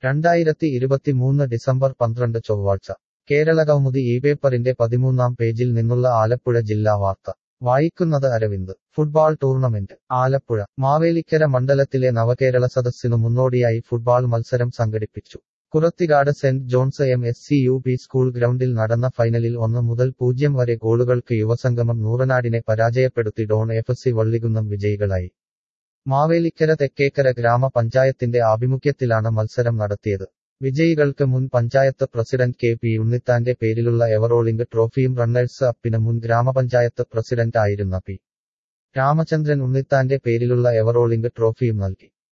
രണ്ടായിരത്തി ഇരുപത്തിമൂന്ന് ഡിസംബർ പന്ത്രണ്ട് ചൊവ്വാഴ്ച കേരളകൗമുദി ഈ പേപ്പറിന്റെ പതിമൂന്നാം പേജിൽ നിന്നുള്ള ആലപ്പുഴ ജില്ലാ വാർത്ത വായിക്കുന്നത് അരവിന്ദ് ഫുട്ബാൾ ടൂർണമെന്റ് ആലപ്പുഴ മാവേലിക്കര മണ്ഡലത്തിലെ നവകേരള സദസ്സിനു മുന്നോടിയായി ഫുട്ബാൾ മത്സരം സംഘടിപ്പിച്ചു Kurathikad Saint John's M S C U P school ഗ്രൗണ്ടിൽ നടന്ന ഫൈനലിൽ ഒന്ന് മുതൽ പൂജ്യം വരെ ഗോളുകൾക്ക് യുവസംഗമം നൂറനാടിനെ പരാജയപ്പെടുത്തി ഡോൺ എഫ് സി വള്ളികുന്നം വിജയികളായി മാവേലിക്കര തെക്കേക്കര ഗ്രാമപഞ്ചായത്തിന്റെ ആഭിമുഖ്യത്തിലാണ് മത്സരം നടത്തിയത് വിജയികൾക്ക് മുൻ പഞ്ചായത്ത് പ്രസിഡന്റ് കെ പി ഉണ്ണിത്താന്റെ പേരിലുള്ള എവറോളിംഗ് ട്രോഫിയും റണ്ണേഴ്സ് അപ്പിന് മുൻ ഗ്രാമപഞ്ചായത്ത് പ്രസിഡന്റ് ആയിരുന്ന പി രാമചന്ദ്രൻ ഉണ്ണിത്താന്റെ പേരിലുള്ള എവറോളിംഗ് ട്രോഫിയും നൽകി